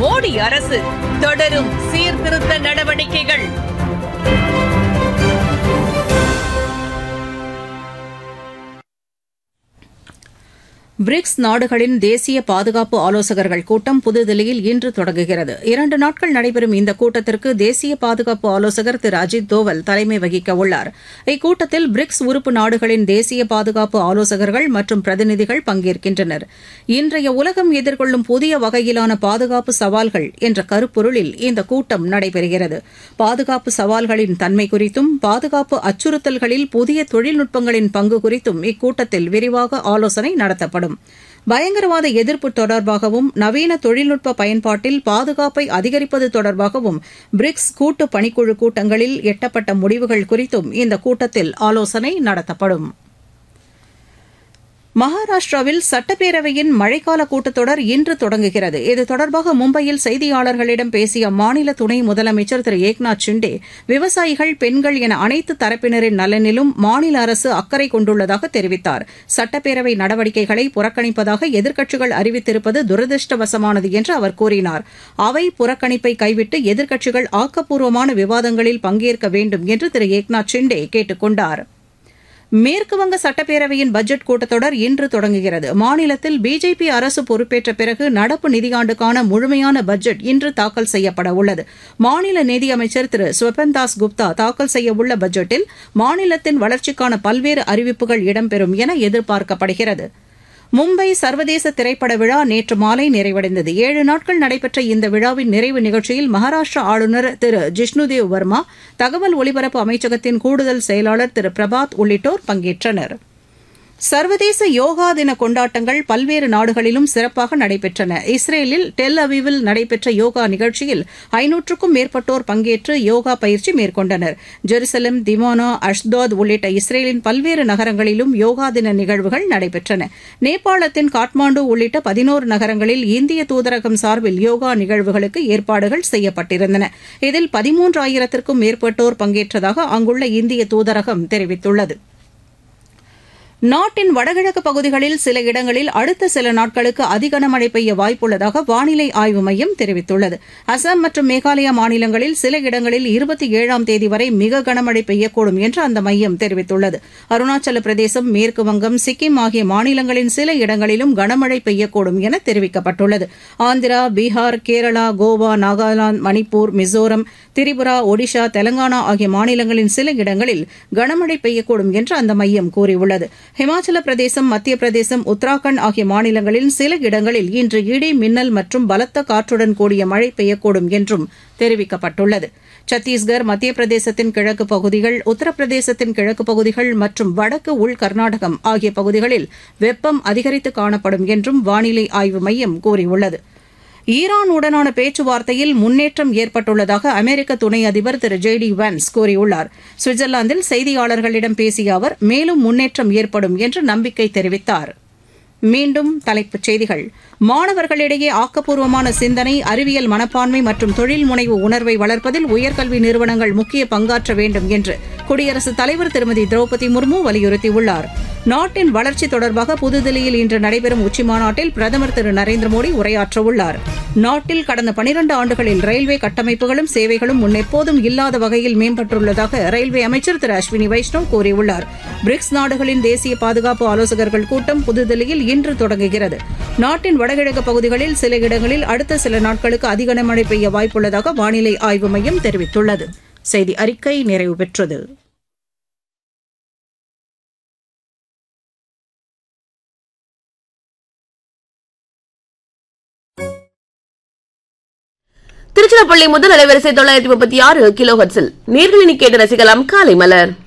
மோடி அரசு தொடரும் சீர்திருத்த நடவடிக்கைகள் பிரிக்ஸ் நாடுகளின் தேசிய பாதுகாப்பு ஆலோசகர்கள் கூட்டம் புதுதில்லியில் இன்று தொடங்குகிறது இரண்டு நாட்கள் நடைபெறும் இந்த கூட்டத்திற்கு தேசிய பாதுகாப்பு ஆலோசகர் திரு அஜித் தோவல் தலைமை வகிக்க உள்ளார் இக்கூட்டத்தில் பிரிக்ஸ் உறுப்பு நாடுகளின் தேசிய பாதுகாப்பு ஆலோசகர்கள் மற்றும் பிரதிநிதிகள் பங்கேற்கின்றனர் இன்றைய உலகம் எதிர்கொள்ளும் புதிய வகையிலான பாதுகாப்பு சவால்கள் என்ற கருப்பொருளில் இந்த கூட்டம் நடைபெறுகிறது பாதுகாப்பு சவால்களின் தன்மை குறித்தும் பாதுகாப்பு அச்சுறுத்தல்களில் புதிய தொழில்நுட்பங்களின் பங்கு குறித்தும் இக்கூட்டத்தில் விரிவாக ஆலோசனை நடத்தப்படும் பயங்கரவாத எதிர்ப்பு தொடர்பாகவும் நவீன தொழில்நுட்ப பயன்பாட்டில் பாதுகாப்பை அதிகரிப்பது தொடர்பாகவும் பிரிக்ஸ் கூட்டு பணிக்குழு கூட்டங்களில் எட்டப்பட்ட முடிவுகள் குறித்தும் இந்த கூட்டத்தில் ஆலோசனை நடத்தப்படும் மகாராஷ்டிராவில் சட்டப்பேரவையின் மழைக்கால கூட்டத்தொடர் இன்று தொடங்குகிறது இது தொடர்பாக மும்பையில் செய்தியாளர்களிடம் பேசிய அம்மாநில துணை முதலமைச்சர் திரு ஏக்நாத் ஷிண்டே விவசாயிகள் பெண்கள் என அனைத்து தரப்பினரின் நலனிலும் மாநில அரசு அக்கறை கொண்டுள்ளதாக தெரிவித்தார் சட்டப்பேரவை நடவடிக்கைகளை புறக்கணிப்பதாக எதிர்க்கட்சிகள் அறிவித்திருப்பது துரதிருஷ்டவசமானது என்று அவர் கூறினார் அவை புறக்கணிப்பை கைவிட்டு எதிர்க்கட்சிகள் ஆக்கப்பூர்வமான விவாதங்களில் பங்கேற்க வேண்டும் என்று திரு ஏக்நாத் ஷிண்டே கேட்டுக் கொண்டாா் மேற்குவங்க சட்டப்பேரவையின் பட்ஜெட் கூட்டத்தொடர் இன்று தொடங்குகிறது மாநிலத்தில் பிஜேபி அரசு பொறுப்பேற்ற பிறகு நடப்பு நிதியாண்டுக்கான முழுமையான பட்ஜெட் இன்று தாக்கல் செய்யப்பட உள்ளது மாநில நிதியமைச்சர் திரு ஸ்வபன் தாஸ் குப்தா தாக்கல் செய்யவுள்ள பட்ஜெட்டில் மாநிலத்தின் வளர்ச்சிக்கான பல்வேறு அறிவிப்புகள் இடம்பெறும் என எதிர்பார்க்கப்படுகிறது மும்பை சர்வதேச திரைப்பட விழா நேற்று மாலை நிறைவடைந்தது ஏழு நாட்கள் நடைபெற்ற இந்த விழாவின் நிறைவு நிகழ்ச்சியில் மகாராஷ்டிரா ஆளுநர் திரு ஜிஷ்ணுதேவ் வர்மா தகவல் ஒலிபரப்பு அமைச்சகத்தின் கூடுதல் செயலாளர் திரு பிரபாத் உள்ளிட்டோர் பங்கேற்றனர் சர்வதேச யோகா தின கொண்டாட்டங்கள் பல்வேறு நாடுகளிலும் சிறப்பாக நடைபெற்றன இஸ்ரேலில் டெல் அவிவில் நடைபெற்ற யோகா நிகழ்ச்சியில் ஐநூற்றுக்கும் மேற்பட்டோர் பங்கேற்று யோகா பயிற்சி மேற்கொண்டனர் ஜெருசலம் திமோனா அஷ்தாத் உள்ளிட்ட இஸ்ரேலின் பல்வேறு நகரங்களிலும் யோகா தின நிகழ்வுகள் நடைபெற்றன நேபாளத்தின் காட்மாண்டு உள்ளிட்ட பதினோரு நகரங்களில் இந்திய தூதரகம் சார்பில் யோகா நிகழ்வுகளுக்கு ஏற்பாடுகள் செய்யப்பட்டிருந்தன இதில் பதிமூன்றாயிரத்திற்கும் மேற்பட்டோர் பங்கேற்றதாக அங்குள்ள இந்திய தூதரகம் தெரிவித்துள்ளது நாட்டின் வடகிழக்கு பகுதிகளில் சில இடங்களில் அடுத்த சில நாட்களுக்கு அதிகனமழை பெய்ய வாய்ப்புள்ளதாக வானிலை ஆய்வு மையம் தெரிவித்துள்ளது அசாம் மற்றும் மேகாலயா மாநிலங்களில் சில இடங்களில் இருபத்தி ஏழாம் தேதி வரை மிக கனமழை பெய்யக்கூடும் என்று அந்த மையம் தெரிவித்துள்ளது அருணாச்சல பிரதேசம் மேற்கு வங்கம் சிக்கிம் ஆகிய மாநிலங்களின் சில இடங்களிலும் கனமழை பெய்யக்கூடும் என தெரிவிக்கப்பட்டுள்ளது ஆந்திரா பீகார் கேரளா கோவா நாகாலாந்து மணிப்பூர் மிசோரம் திரிபுரா ஒடிஷா தெலங்கானா ஆகிய மாநிலங்களின் சில இடங்களில் கனமழை பெய்யக்கூடும் என்று அந்த மையம் கூறியுள்ளது ஹிமாச்சல பிரதேசம் மத்திய பிரதேசம் உத்தராகண்ட் ஆகிய மாநிலங்களில் சில இடங்களில் இன்று இடி மின்னல் மற்றும் பலத்த காற்றுடன் கூடிய மழை பெய்யக்கூடும் என்றும் தெரிவிக்கப்பட்டுள்ளது சத்தீஸ்கர் மத்திய பிரதேசத்தின் கிழக்கு பகுதிகள் உத்தரப்பிரதேசத்தின் கிழக்கு பகுதிகள் மற்றும் வடக்கு உள் கர்நாடகம் ஆகிய பகுதிகளில் வெப்பம் அதிகரித்து காணப்படும் என்றும் வானிலை ஆய்வு மையம் கூறியுள்ளது ஈரானுடனான பேச்சுவார்த்தையில் முன்னேற்றம் ஏற்பட்டுள்ளதாக அமெரிக்க துணை அதிபர் திரு ஜே டி வான்ஸ் கூறியுள்ளார் சுவிட்சர்லாந்தில் செய்தியாளர்களிடம் பேசிய அவர் மேலும் முன்னேற்றம் ஏற்படும் என்று நம்பிக்கை தெரிவித்தார் மீண்டும் தலைப்புச் செய்திகள் மாணவர்களிடையே ஆக்கப்பூர்வமான சிந்தனை அறிவியல் மனப்பான்மை மற்றும் தொழில் முனைவு உணர்வை வளர்ப்பதில் உயர்கல்வி நிறுவனங்கள் முக்கிய பங்காற்ற வேண்டும் என்று குடியரசுத் தலைவர் திருமதி திரௌபதி முர்மு வலியுறுத்தியுள்ளார் நாட்டின் வளர்ச்சி தொடர்பாக புதுதில்லியில் இன்று நடைபெறும் உச்சிமாநாட்டில் பிரதமர் திரு நரேந்திர மோடி உரையாற்றவுள்ளார் நாட்டில் கடந்த பனிரண்டு ஆண்டுகளில் ரயில்வே கட்டமைப்புகளும் சேவைகளும் முன்னெப்போதும் இல்லாத வகையில் மேம்பட்டுள்ளதாக ரயில்வே அமைச்சர் திரு அஸ்வினி வைஷ்ணவ் கூறியுள்ளார் பிரிக்ஸ் நாடுகளின் தேசிய பாதுகாப்பு ஆலோசகர்கள் கூட்டம் புதுதில்லியில் இன்று தொடங்குகிறது நாட்டின் வடகிழக்கு பகுதிகளில் சில இடங்களில் அடுத்த சில நாட்களுக்கு அதிக கனமழை பெய்ய வாய்ப்புள்ளதாக வானிலை ஆய்வு மையம் தெரிவித்துள்ளது செய்தி அறிக்கை நிறைவு பெற்றது திருச்சிராப்பள்ளி முதல் அலைவரிசை தொள்ளாயிரத்தி முப்பத்தி ஆறு கிலோ ஹட்ஸில் நீர்களினி கேட்டு ரசிக்கலாம் காலை மலர்